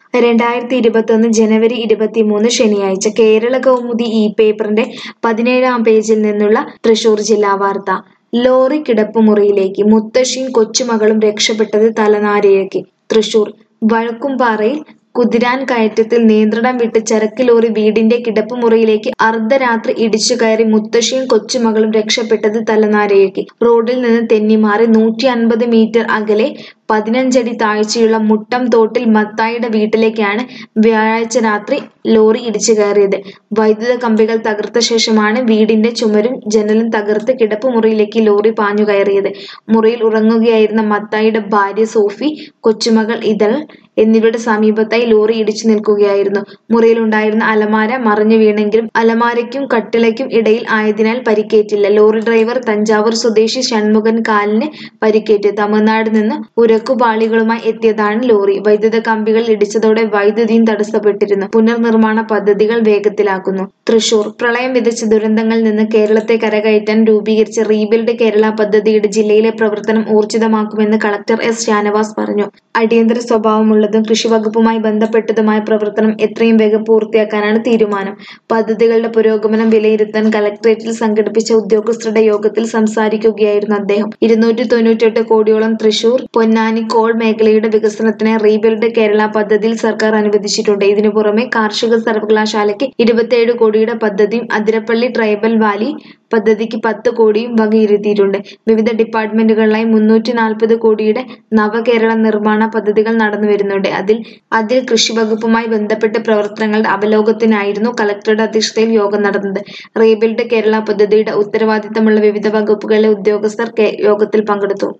രണ്ടായിരത്തി ഇരുപത്തൊന്ന് ജനുവരി ഇരുപത്തിമൂന്ന് ശനിയാഴ്ച കേരള കൗമുദി ഈ പേപ്പറിന്റെ പതിനേഴാം പേജിൽ നിന്നുള്ള തൃശൂർ ജില്ലാ വാർത്ത ലോറി കിടപ്പുമുറിയിലേക്ക് മുത്തശ്ശിയും കൊച്ചുമകളും രക്ഷപ്പെട്ടത് തലനാരിഴയ്ക്ക് തൃശൂർ വഴക്കുംപാറയിൽ കുതിരാൻ കയറ്റത്തിൽ നിയന്ത്രണം വിട്ട് ചരക്ക് ലോറി വീടിന്റെ കിടപ്പുമുറിയിലേക്ക് അർദ്ധരാത്രി ഇടിച്ചു കയറി മുത്തശ്ശിയും കൊച്ചുമകളും രക്ഷപ്പെട്ടത് തലനാരിഴയ്ക്ക് റോഡിൽ നിന്ന് തെന്നിമാറി നൂറ്റി അൻപത് മീറ്റർ അകലെ പതിനഞ്ചടി താഴ്ചയുള്ള മുട്ടം തോട്ടിൽ മത്തായിയുടെ വീട്ടിലേക്കാണ് വ്യാഴാഴ്ച രാത്രി ലോറി ഇടിച്ചു കയറിയത് വൈദ്യുത കമ്പികൾ തകർത്ത ശേഷമാണ് വീടിന്റെ ചുമരും ജനലും തകർത്ത് കിടപ്പുമുറിയിലേക്ക് ലോറി പാഞ്ഞു കയറിയത് മുറിയിൽ ഉറങ്ങുകയായിരുന്ന മത്തായിയുടെ ഭാര്യ സോഫി കൊച്ചുമകൾ ഇതൾ എന്നിവരുടെ സമീപത്തായി ലോറി ഇടിച്ചു നിൽക്കുകയായിരുന്നു മുറിയിലുണ്ടായിരുന്ന അലമാര മറിഞ്ഞു വീണെങ്കിലും അലമാരയ്ക്കും കട്ടിളയ്ക്കും ഇടയിൽ ആയതിനാൽ പരിക്കേറ്റില്ല ലോറി ഡ്രൈവർ തഞ്ചാവൂർ സ്വദേശി ഷൺമുഖൻ കാലിന് പരിക്കേറ്റു തമിഴ്നാട് നിന്ന് ഉരക്കുപാളികളുമായി എത്തിയതാണ് ലോറി വൈദ്യുത കമ്പികൾ ഇടിച്ചതോടെ വൈദ്യുതിയും തടസ്സപ്പെട്ടിരുന്നു പുനർനിർമ്മാണ പദ്ധതികൾ വേഗത്തിലാക്കുന്നു തൃശൂർ പ്രളയം വിതച്ച ദുരന്തങ്ങളിൽ നിന്ന് കേരളത്തെ കരകയറ്റാൻ രൂപീകരിച്ച റീബിൽഡ് കേരള പദ്ധതിയുടെ ജില്ലയിലെ പ്രവർത്തനം ഊർജിതമാക്കുമെന്ന് കളക്ടർ എസ് ഷാനവാസ് പറഞ്ഞു അടിയന്തര സ്വഭാവമുള്ളതും കൃഷിവകുപ്പുമായി ബന്ധപ്പെട്ടതുമായ പ്രവർത്തനം എത്രയും വേഗം പൂർത്തിയാക്കാനാണ് തീരുമാനം പദ്ധതികളുടെ പുരോഗമനം വിലയിരുത്താൻ കലക്ടറേറ്റിൽ സംഘടിപ്പിച്ച ഉദ്യോഗസ്ഥരുടെ യോഗത്തിൽ സംസാരിക്കുകയായിരുന്നു അദ്ദേഹം ഇരുന്നൂറ്റി തൊണ്ണൂറ്റെട്ട് കോടിയോളം തൃശൂർ പൊന്നാനി കോൾ മേഖലയുടെ വികസനത്തിന് റീബിൽഡ് കേരള പദ്ധതിയിൽ സർക്കാർ അനുവദിച്ചിട്ടുണ്ട് ഇതിനു പുറമെ കാർഷിക സർവകലാശാലയ്ക്ക് ഇരുപത്തിയേഴ് കോടിയുടെ പദ്ധതിയും അതിരപ്പള്ളി ട്രൈബൽ വാലി പദ്ധതിക്ക് പത്ത് കോടിയും വകയിരുത്തിയിട്ടുണ്ട് വിവിധ ഡിപ്പാർട്ട്മെന്റുകളിലായി മുന്നൂറ്റി നാൽപ്പത് കോടിയുടെ നവകേരള നിർമ്മാണ പദ്ധതികൾ നടന്നു വരുന്നുണ്ട് അതിൽ അതിൽ കൃഷി വകുപ്പുമായി ബന്ധപ്പെട്ട പ്രവർത്തനങ്ങളുടെ അവലോകനത്തിനായിരുന്നു കളക്ടറുടെ അധ്യക്ഷതയിൽ യോഗം നടന്നത് റീബിൽഡ് കേരള പദ്ധതിയുടെ ഉത്തരവാദിത്തമുള്ള വിവിധ വകുപ്പുകളിലെ ഉദ്യോഗസ്ഥർ കെ- യോഗത്തിൽ പങ്കെടുത്തു